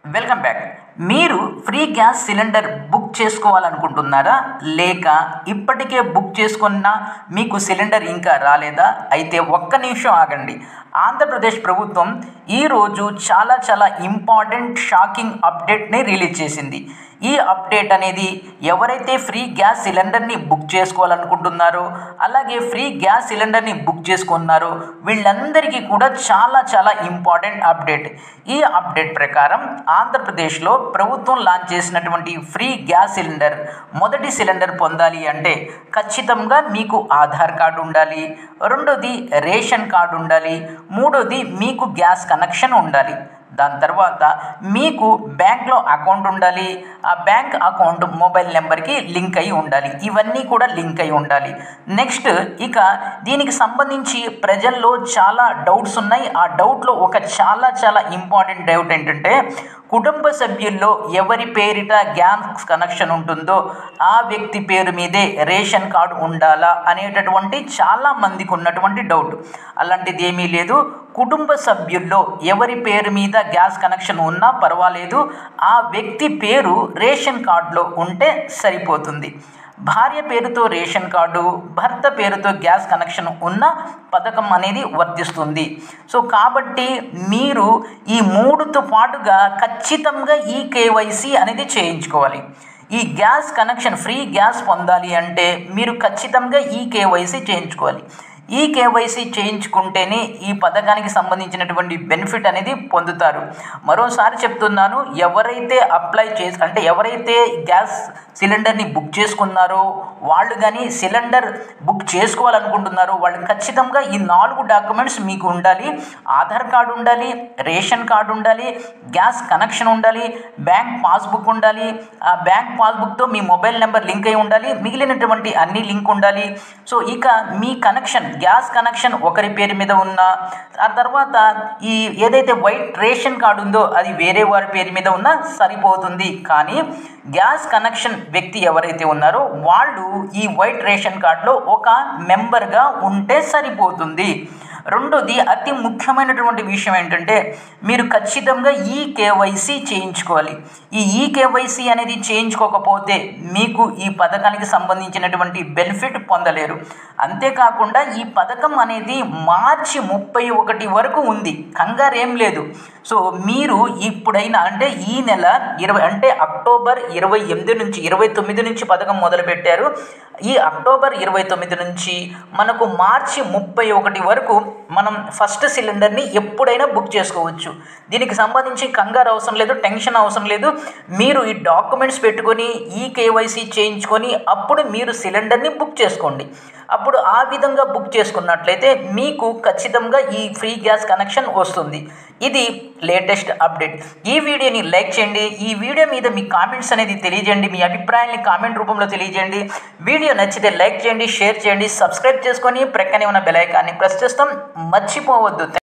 welcome back మీరు free gas cylinder book చేసుకోవాలనుకుంటున్నారా లేక ఇప్పటికే బుక్ చేసుకున్నా మీకు సిలిండర్ ఇంకా రాలేదా అయితే ఒక్క నిమిషం ఆగండి ఆంధ్రప్రదేశ్ ప్రభుత్వం ఈరోజు చాలా చాలా ఇంపార్టెంట్ షాకింగ్ అప్డేట్ని రిలీజ్ చేసింది ఈ అప్డేట్ అనేది ఎవరైతే ఫ్రీ గ్యాస్ సిలిండర్ని బుక్ చేసుకోవాలనుకుంటున్నారో అలాగే ఫ్రీ గ్యాస్ సిలిండర్ని బుక్ చేసుకున్నారో వీళ్ళందరికీ కూడా చాలా చాలా ఇంపార్టెంట్ అప్డేట్ ఈ అప్డేట్ ప్రకారం ఆంధ్రప్రదేశ్లో ప్రభుత్వం లాంచ్ చేసినటువంటి ఫ్రీ గ్యాస్ సిలిండర్ మొదటి సిలిండర్ పొందాలి అంటే ఖచ్చితంగా మీకు ఆధార్ కార్డు ఉండాలి రెండోది రేషన్ కార్డు ఉండాలి మూడోది మీకు గ్యాస్ కనెక్షన్ ఉండాలి దాని తర్వాత మీకు బ్యాంక్లో అకౌంట్ ఉండాలి ఆ బ్యాంక్ అకౌంట్ మొబైల్ నెంబర్కి లింక్ అయి ఉండాలి ఇవన్నీ కూడా లింక్ అయి ఉండాలి నెక్స్ట్ ఇక దీనికి సంబంధించి ప్రజల్లో చాలా డౌట్స్ ఉన్నాయి ఆ డౌట్లో ఒక చాలా చాలా ఇంపార్టెంట్ డౌట్ ఏంటంటే కుటుంబ సభ్యుల్లో ఎవరి పేరిట గ్యాస్ కనెక్షన్ ఉంటుందో ఆ వ్యక్తి పేరు మీదే రేషన్ కార్డు ఉండాలా అనేటటువంటి చాలా మందికి ఉన్నటువంటి డౌట్ అలాంటిది ఏమీ లేదు కుటుంబ సభ్యుల్లో ఎవరి పేరు మీద గ్యాస్ కనెక్షన్ ఉన్నా పర్వాలేదు ఆ వ్యక్తి పేరు రేషన్ కార్డులో ఉంటే సరిపోతుంది భార్య పేరుతో రేషన్ కార్డు భర్త పేరుతో గ్యాస్ కనెక్షన్ ఉన్న పథకం అనేది వర్తిస్తుంది సో కాబట్టి మీరు ఈ మూడుతో పాటుగా ఖచ్చితంగా ఈ కేవైసీ అనేది చేయించుకోవాలి ఈ గ్యాస్ కనెక్షన్ ఫ్రీ గ్యాస్ పొందాలి అంటే మీరు ఖచ్చితంగా ఈ కేవైసీ చేయించుకోవాలి ఈ కేవైసీ చేయించుకుంటేనే ఈ పథకానికి సంబంధించినటువంటి బెనిఫిట్ అనేది పొందుతారు మరోసారి చెప్తున్నాను ఎవరైతే అప్లై చేసి అంటే ఎవరైతే గ్యాస్ సిలిండర్ని బుక్ చేసుకున్నారో వాళ్ళు కానీ సిలిండర్ బుక్ చేసుకోవాలనుకుంటున్నారో వాళ్ళు ఖచ్చితంగా ఈ నాలుగు డాక్యుమెంట్స్ మీకు ఉండాలి ఆధార్ కార్డు ఉండాలి రేషన్ కార్డు ఉండాలి గ్యాస్ కనెక్షన్ ఉండాలి బ్యాంక్ పాస్బుక్ ఉండాలి ఆ బ్యాంక్ పాస్బుక్తో మీ మొబైల్ నెంబర్ లింక్ అయి ఉండాలి మిగిలినటువంటి అన్ని లింక్ ఉండాలి సో ఇక మీ కనెక్షన్ గ్యాస్ కనెక్షన్ ఒకరి పేరు మీద ఉన్న ఆ తర్వాత ఈ ఏదైతే వైట్ రేషన్ కార్డు ఉందో అది వేరే వారి పేరు మీద ఉన్నా సరిపోతుంది కానీ గ్యాస్ కనెక్షన్ వ్యక్తి ఎవరైతే ఉన్నారో వాళ్ళు ఈ వైట్ రేషన్ కార్డులో ఒక మెంబర్గా ఉంటే సరిపోతుంది రెండోది అతి ముఖ్యమైనటువంటి విషయం ఏంటంటే మీరు ఖచ్చితంగా ఈ కేవైసీ చేయించుకోవాలి ఈ ఈ కేవైసీ అనేది చేయించుకోకపోతే మీకు ఈ పథకానికి సంబంధించినటువంటి బెనిఫిట్ పొందలేరు అంతేకాకుండా ఈ పథకం అనేది మార్చి ముప్పై ఒకటి వరకు ఉంది కంగారు ఏం లేదు సో మీరు ఇప్పుడైనా అంటే ఈ నెల ఇరవై అంటే అక్టోబర్ ఇరవై ఎనిమిది నుంచి ఇరవై తొమ్మిది నుంచి పథకం మొదలుపెట్టారు ఈ అక్టోబర్ ఇరవై తొమ్మిది నుంచి మనకు మార్చి ముప్పై ఒకటి వరకు మనం ఫస్ట్ సిలిండర్ని ఎప్పుడైనా బుక్ చేసుకోవచ్చు దీనికి సంబంధించి కంగారు అవసరం లేదు టెన్షన్ అవసరం లేదు మీరు ఈ డాక్యుమెంట్స్ పెట్టుకొని ఈ కేవైసీ చేయించుకొని అప్పుడు మీరు సిలిండర్ని బుక్ చేసుకోండి అప్పుడు ఆ విధంగా బుక్ చేసుకున్నట్లయితే మీకు ఖచ్చితంగా ఈ ఫ్రీ గ్యాస్ కనెక్షన్ వస్తుంది ఇది లేటెస్ట్ అప్డేట్ ఈ వీడియోని లైక్ చేయండి ఈ వీడియో మీద మీ కామెంట్స్ అనేది తెలియజేయండి మీ అభిప్రాయాన్ని కామెంట్ రూపంలో తెలియజేయండి వీడియో నచ్చితే లైక్ చేయండి షేర్ చేయండి సబ్స్క్రైబ్ చేసుకొని ప్రక్కనే ఉన్న బెల్ ఐకాన్ని ప్రెస్ చేస్తాం మర్చిపోవద్దు